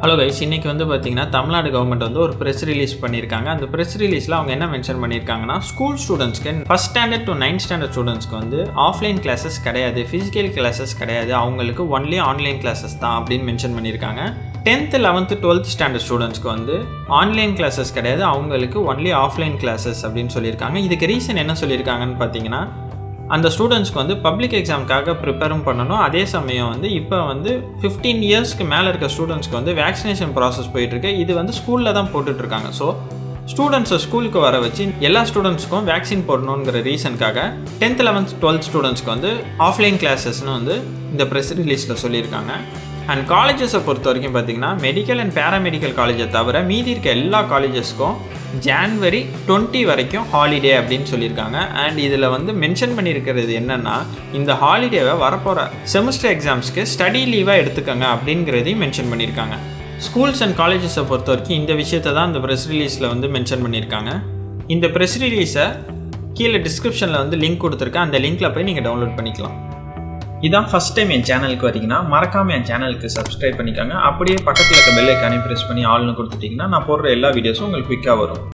hello guys இன்னைக்கு வந்து பார்த்தீங்கன்னா தமிழ்நாடு கவர்மெண்ட் வந்து ஒரு ப்ரெஸ் ரிலீஸ் பண்ணியிருக்காங்க அந்த ப்ரெஸ் ரிலீஸில் அவங்க என்ன மென்ஷன் பண்ணியிருக்காங்கன்னா ஸ்கூல் ஸ்டூடெண்ட்ஸ்க்கு first standard to ninth standard ஸ்டூடெண்ட்ஸ்க்கு வந்து ஆஃப்லைன் கிளாஸஸ் கிடையாது ஃபிசிக்கல் கிளாஸஸ் கிடையாது அவங்களுக்கு ஒன்லி ஆன்லைன் கிளாஸஸ் தான் அப்படின்னு மென்ஷன் பண்ணியிருக்காங்க டென்த்து லெவன்த்து டுவெல்த் ஸ்டாண்டர்ட் ஸ்டூடெண்ட்ஸ்க்கு வந்து ஆன்லைன் கிளாஸஸ் கிடையாது அவங்களுக்கு ஒன்லி ஆஃப்லைன் கிளாஸஸ் அப்படின்னு சொல்லியிருக்காங்க இதுக்கு ரீசன் என்ன சொல்லியிருக்காங்கன்னு பார்த்தீங்கன்னா அந்த ஸ்டூடெண்ட்ஸ்க்கு வந்து பப்ளிக் எக்ஸாமுக்காக ப்ரிப்பேரும் பண்ணணும் அதே சமயம் வந்து இப்போ வந்து ஃபிஃப்டீன் இயர்ஸ்க்கு மேலே இருக்க ஸ்டூடெண்ட்ஸ்க்கு வந்து வேக்சினேஷன் ப்ராசஸ் போயிட்டுருக்கு இது வந்து ஸ்கூலில் தான் போட்டுட்ருக்காங்க ஸோ ஸ்டூடெண்ட்ஸை ஸ்கூலுக்கு வர வச்சு எல்லா ஸ்டூடெண்ட்ஸ்க்கும் வேக்சின் போடணுங்கிற ரீசனுக்காக டென்த் லெவன்த் டுவெல்த் ஸ்டூடெண்ட்ஸ்க்கு வந்து ஆஃப்லைன் கிளாஸஸ்னு வந்து இந்த ப்ரெஸ் ரிலீஸில் சொல்லியிருக்காங்க அண்ட் காலேஜஸை பொறுத்த வரைக்கும் பார்த்தீங்கன்னா மெடிக்கல் அண்ட் பேராமெடிக்கல் காலேஜை தவிர மீதி இருக்க எல்லா காலேஜஸ்க்கும் ஜான்வரி டுவெண்ட்டி வரைக்கும் ஹாலிடே அப்படின்னு சொல்லியிருக்காங்க அண்ட் இதில் வந்து மென்ஷன் பண்ணியிருக்கிறது என்னென்னா இந்த ஹாலிடேவை வரப்போகிற செமஸ்டர் எக்ஸாம்ஸ்க்கு ஸ்டடி லீவாக எடுத்துக்கோங்க அப்படிங்கிறதையும் மென்ஷன் பண்ணியிருக்காங்க ஸ்கூல்ஸ் அண்ட் காலேஜஸை பொறுத்த வரைக்கும் இந்த விஷயத்தை தான் இந்த ப்ரெஸ் ரிலீஸில் வந்து மென்ஷன் பண்ணியிருக்காங்க இந்த ப்ரெஸ் ரிலீஸை கீழே டிஸ்கிரிப்ஷனில் வந்து லிங்க் கொடுத்துருக்கேன் அந்த லிங்க்கில் போய் நீங்கள் டவுன்லோட் பண்ணிக்கலாம் இதான் ஃபஸ்ட் டைம் என் சேனலுக்கு வரீங்கன்னா மறக்காமல் என் சேனலுக்கு சப்ஸ்கிரைப் பண்ணிக்கோங்க அப்படியே பக்கத்தில் இருக்க பெல் ஐக்கானே ப்ரெஸ் பண்ணி ஆள்னு கொடுத்துட்டிங்கன்னா நான் போடுற எல்லா வீடியோஸும் உங்களுக்கு குயிக்காக வரும்